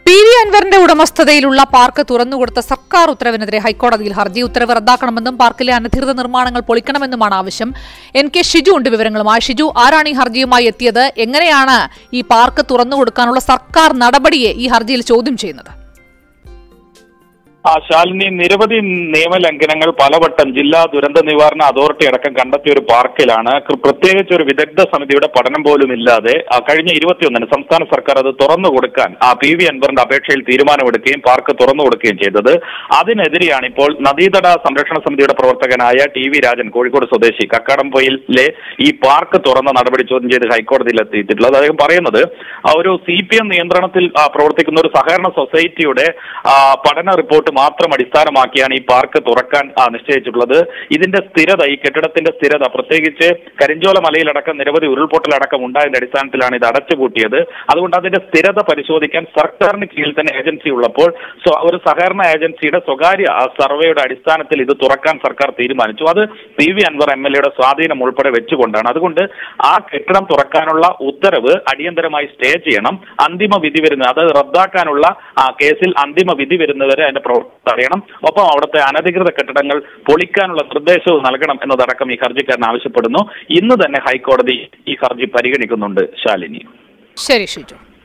P V അൻവറിന്റെ ഉടമസ്ഥതയിലുള്ള park തുറന്നുകൊടുത്ത സർക്കാർ ഉത്തരവിനെതിരെ ഹൈക്കോടതിയിൽ ഹർജി ഉത്തരവ് റദ്ദാക്കണമെന്നും പാർക്കിലെ അനധികൃത നിർമ്മാണങ്ങൾ പൊളിക്കണമെന്നുമാണ് ആവശ്യം എൻ കെ ഷിജു ഉണ്ട് വിവരങ്ങളുമായി ഷിജു ആരാണ് ഈ ഹർജിയുമായി എത്തിയത് എങ്ങനെയാണ് ഈ പാർക്ക് തുറന്നുകൊടുക്കാനുള്ള സർക്കാർ നടപടിയെ ഈ ഹർജിയിൽ ചോദ്യം ചെയ്യുന്നത് ആ ശാലിനി നിരവധി നിയമലംഘനങ്ങൾ പലവട്ടം ജില്ലാ ദുരന്ത നിവാരണ അതോറിറ്റി അടക്കം കണ്ടെത്തിയ ഒരു പാർക്കിലാണ് കൃ- പ്രത്യേകിച്ച് ഒരു വിദഗ്ധ സമിതിയുടെ പഠനം പോലും ഇല്ലാതെ ആ, കഴിഞ്ഞ ഇരുപത്തിയൊന്നിന് സംസ്ഥാന സർക്കാർ അത് തുറന്നു കൊടുക്കാൻ ആ പി വി അൻവറിന്റെ അപേക്ഷയിൽ തീരുമാനമെടുക്കുകയും പാർക്ക് തുറന്നു കൊടുക്കുകയും ചെയ്തത് അതിനെതിരെയാണ് ഇപ്പോൾ നദീതട സംരക്ഷണ സമിതിയുടെ പ്രവർത്തകനായ ടി വി രാജൻ കോഴിക്കോട് സ്വദേശി കക്കാടംപൊയിലെ ഈ പാർക്ക് തുറന്ന നടപടി ചോദ്യം ചെയ്ത് ഹൈക്കോടതിയിൽ എത്തിയിട്ടുള്ളത് അദ്ദേഹം പറയുന്നത് ആ, ഒരു സി പി എം നിയന്ത്രണത്തിൽ ആ, പ്രവർത്തിക്കുന്ന ഒരു സഹകരണ സൊസൈറ്റിയുടെ ആ, പഠന റിപ്പോർട്ട് മാത്രം അടിസ്ഥാനമാക്കിയാണ് ഈ പാർക്ക് തുറക്കാൻ ആ, നിശ്ചയിച്ചിട്ടുള്ളത് ഇതിന്റെ സ്ഥിരത ഈ കെട്ടിടത്തിന്റെ സ്ഥിരത പ്രത്യേകിച്ച് കരിഞ്ചോല മലയിലടക്കം നിരവധി ഉരുൾപൊട്ടലടക്കം ഉണ്ടായതിന്റെ അടിസ്ഥാനത്തിലാണ് ഇത് അടച്ചുപൂട്ടിയത് അതുകൊണ്ട് അതിന്റെ സ്ഥിരത പരിശോധിക്കാൻ സർക്കാരിന് കീഴിൽ തന്നെ ഏജൻസി ഉള്ളപ്പോൾ സ്വ- ഒരു സഹകരണ ഏജൻസിയുടെ സ്വകാര്യ ആ, സർവേയുടെ അടിസ്ഥാനത്തിൽ ഇത് തുറക്കാൻ സർക്കാർ തീരുമാനിച്ചു അത് P V Anvar M L എയുടെ സ്വാധീനം ഉൾപ്പെടെ വെച്ചുകൊണ്ടാണ് അതുകൊണ്ട് ആ കെട്ടിടം തുറക്കാനുള്ള ഉത്തരവ് അടിയന്തരമായി സ്റ്റേ ചെയ്യണം അന്തിമ വിധി വരുന്നത് അത് റദ്ദാക്കാനുള്ള ആ കേസിൽ അന്തിമ വിധി വരുന്നവരെ അതിന്റെ പ്രവർത്തനം തടയണം ഒപ്പം അവിടുത്തെ അനധികൃത കെട്ടിടങ്ങൾ പൊളിക്കാനുള്ള നിർദ്ദേശവും നൽകണം എന്നതടക്കം ഈ ഹർജിക്കാരൻ ആവശ്യപ്പെടുന്നു ഇന്ന് തന്നെ ഹൈക്കോടതി ഈ ഹർജി പരിഗണിക്കുന്നുണ്ട് ശാലിനി ശരി ഷിജു